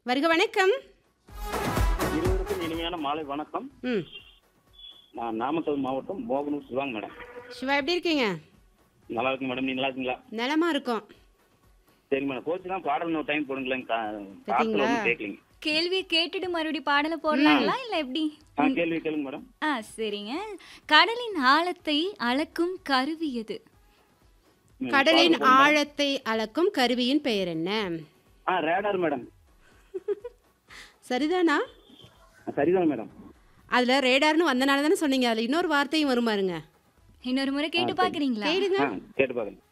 வருக வணக்கம் இருவருக்கும் இனிமையான மாலை வணக்கம் ம் நான் நாமக்கல் மாவட்டம் மோகனூர் சிவாங்க மேடம் சிவா எப்படி இருக்கீங்க நல்லா இருக்கு மேடம் நீங்க நல்லா இருக்கீங்களா நலமா இருக்கோம் சரி மேடம் கோச்சு தான் பாடல் ஒரு டைம் போடுங்களேன் கேட்டீங்களா? காத்துல ஒன்றும் கேட்கலீங்க கேள்வியை கேட்டுட்டு மறுபடியும் பாடலை போடலாங்களா இல்ல எப்படி ஆ கேள்வி கேளுங்க மேடம் ஆ சரிங்க கடலின் ஆழத்தை அளக்கும் கருவி எது ம், கடலின் பாடல் போடுங்க. ஆழத்தை அளக்கும் கருவியின் பெயர் என்ன ஆ ரேடார் மேடம் சரிதானா ஆ, சரிதான் மேடம் அதுல ரேடார்னு வந்தனால தானே சொன்னீங்க அதுல இன்னொரு வார்த்தையும் வரும் பாருங்க இன்னொரு முறை கேட்டு பாக்குறீங்களா கேளுங்க ஆ கேட்டு பாருங்க